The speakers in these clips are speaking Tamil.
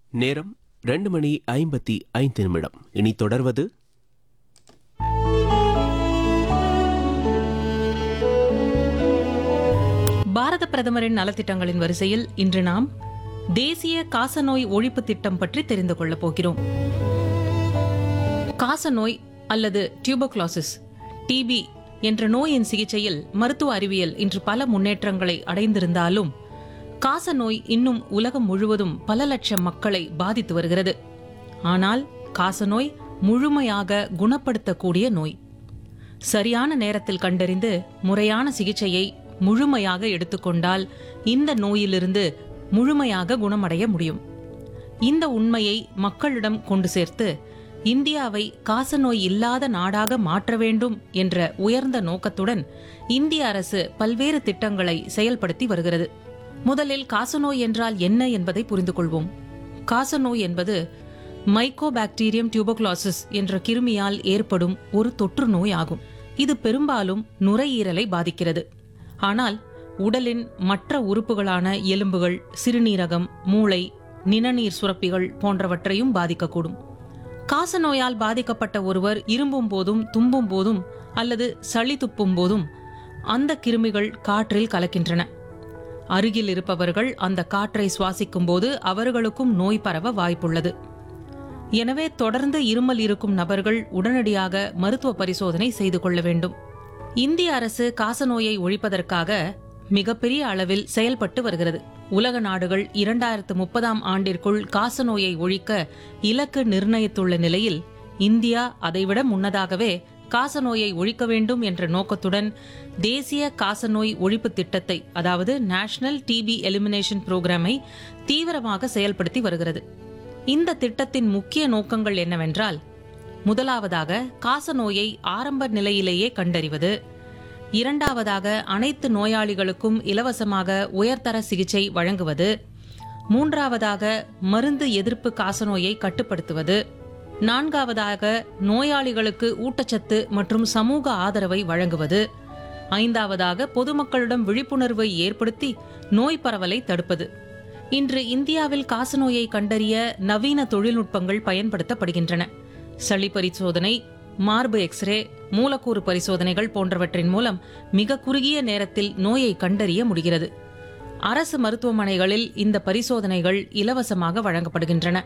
நேரம் ரெண்டு மணி ஐம்பத்தி ஐந்து நிமிடம் இனி தொடர்வது பாரத பிரதமரின் நலத்திட்டங்களின் வரிசையில் இன்று நாம் தேசிய காசநோய் ஒழிப்பு திட்டம் பற்றி தெரிந்து கொள்ளப் போகிறோம் காசநோய் அல்லது டியூபோக்ளாசிஸ் டிபி என்ற நோயின் சிகிச்சையில் மருத்துவ அறிவியல் இன்று பல முன்னேற்றங்களை அடைந்திருந்தாலும் காசநோய் இன்னும் உலகம் முழுவதும் பல லட்சம் மக்களை பாதித்து வருகிறது ஆனால் காசநோய் முழுமையாக குணப்படுத்தக்கூடிய நோய் சரியான நேரத்தில் கண்டறிந்து முறையான சிகிச்சையை முழுமையாக எடுத்துக்கொண்டால் இந்த நோயிலிருந்து முழுமையாக குணமடைய முடியும் இந்த உண்மையை மக்களிடம் கொண்டு சேர்த்து இந்தியாவை காசநோய் இல்லாத நாடாக மாற்ற வேண்டும் என்ற உயர்ந்த நோக்கத்துடன் இந்திய அரசு பல்வேறு திட்டங்களை செயல்படுத்தி வருகிறது முதலில் காசநோய் என்றால் என்ன என்பதை புரிந்து கொள்வோம் காசநோய் என்பது மைக்கோபாக்டீரியம் டியூபோக்ளாசிஸ் என்ற கிருமியால் ஏற்படும் ஒரு தொற்று நோய் ஆகும் இது பெரும்பாலும் நுரையீரலை பாதிக்கிறது ஆனால் உடலின் மற்ற உறுப்புகளான எலும்புகள் சிறுநீரகம் மூளை நிணநீர் சுரப்பிகள் போன்றவற்றையும் பாதிக்கக்கூடும் காசநோயால் பாதிக்கப்பட்ட ஒருவர் இரும்பும் போதும் தும்பும் போதும் அல்லது சளி துப்பும் போதும் அந்த கிருமிகள் காற்றில் கலக்கின்றன அருகில் இருப்பவர்கள் அந்த காற்றை சுவாசிக்கும் போது அவர்களுக்கும் நோய் பரவ வாய்ப்புள்ளது எனவே தொடர்ந்து இருமல் இருக்கும் நபர்கள் உடனடியாக மருத்துவ பரிசோதனை செய்து கொள்ள வேண்டும் இந்திய அரசு காசநோயை ஒழிப்பதற்காக மிகப்பெரிய அளவில் செயல்பட்டு வருகிறது உலக நாடுகள் இரண்டாயிரத்து முப்பதாம் ஆண்டிற்குள் காசநோயை ஒழிக்க இலக்கு நிர்ணயித்துள்ள நிலையில் இந்தியா அதைவிட முன்னதாகவே காசநோயை ஒழிக்க வேண்டும் என்ற நோக்கத்துடன் தேசிய காசநோய் ஒழிப்பு திட்டத்தை அதாவது நேஷனல் டிபி எலிமினேஷன் புரோகிராமை தீவிரமாக செயல்படுத்தி வருகிறது இந்த திட்டத்தின் முக்கிய நோக்கங்கள் என்னவென்றால் முதலாவதாக காசநோயை ஆரம்ப நிலையிலேயே கண்டறிவது இரண்டாவதாக அனைத்து நோயாளிகளுக்கும் இலவசமாக உயர்தர சிகிச்சை வழங்குவது மூன்றாவதாக மருந்து எதிர்ப்பு காசநோயை கட்டுப்படுத்துவது நான்காவதாக நோயாளிகளுக்கு ஊட்டச்சத்து மற்றும் சமூக ஆதரவை வழங்குவது ஐந்தாவதாக பொதுமக்களிடம் விழிப்புணர்வை ஏற்படுத்தி நோய் பரவலை தடுப்பது இன்று இந்தியாவில் காசநோயை கண்டறிய நவீன தொழில்நுட்பங்கள் பயன்படுத்தப்படுகின்றன சளி பரிசோதனை மார்பு எக்ஸ்ரே மூலக்கூறு பரிசோதனைகள் போன்றவற்றின் மூலம் மிக குறுகிய நேரத்தில் நோயை கண்டறிய முடிகிறது அரசு மருத்துவமனைகளில் இந்த பரிசோதனைகள் இலவசமாக வழங்கப்படுகின்றன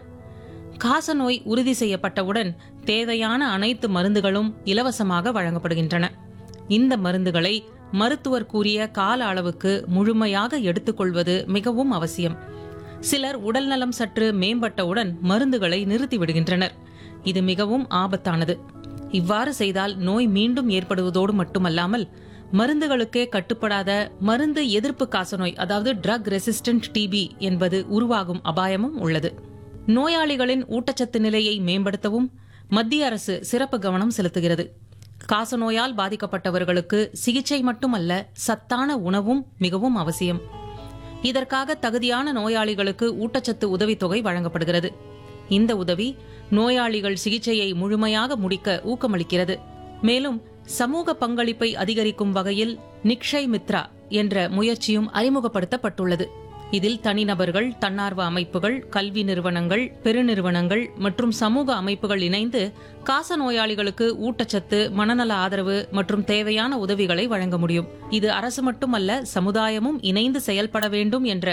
காசநோய் உறுதி செய்யப்பட்டவுடன் தேவையான அனைத்து மருந்துகளும் இலவசமாக வழங்கப்படுகின்றன இந்த மருந்துகளை மருத்துவர் கூறிய கால அளவுக்கு முழுமையாக எடுத்துக்கொள்வது மிகவும் அவசியம் சிலர் உடல்நலம் சற்று மேம்பட்டவுடன் மருந்துகளை நிறுத்திவிடுகின்றனர் இது மிகவும் ஆபத்தானது இவ்வாறு செய்தால் நோய் மீண்டும் ஏற்படுவதோடு மட்டுமல்லாமல் மருந்துகளுக்கே கட்டுப்படாத மருந்து எதிர்ப்பு காசநோய் அதாவது ட்ரக் ரெசிஸ்டன்ட் டிபி என்பது உருவாகும் அபாயமும் உள்ளது நோயாளிகளின் ஊட்டச்சத்து நிலையை மேம்படுத்தவும் மத்திய அரசு சிறப்பு கவனம் செலுத்துகிறது காசநோயால் பாதிக்கப்பட்டவர்களுக்கு சிகிச்சை மட்டுமல்ல சத்தான உணவும் மிகவும் அவசியம் இதற்காக தகுதியான நோயாளிகளுக்கு ஊட்டச்சத்து உதவித்தொகை வழங்கப்படுகிறது இந்த உதவி நோயாளிகள் சிகிச்சையை முழுமையாக முடிக்க ஊக்கமளிக்கிறது மேலும் சமூக பங்களிப்பை அதிகரிக்கும் வகையில் நிக்ஷய் மித்ரா என்ற முயற்சியும் அறிமுகப்படுத்தப்பட்டுள்ளது இதில் தனிநபர்கள் தன்னார்வ அமைப்புகள் கல்வி நிறுவனங்கள் பெருநிறுவனங்கள் மற்றும் சமூக அமைப்புகள் இணைந்து காச நோயாளிகளுக்கு ஊட்டச்சத்து மனநல ஆதரவு மற்றும் தேவையான உதவிகளை வழங்க முடியும் இது அரசு மட்டுமல்ல சமுதாயமும் இணைந்து செயல்பட வேண்டும் என்ற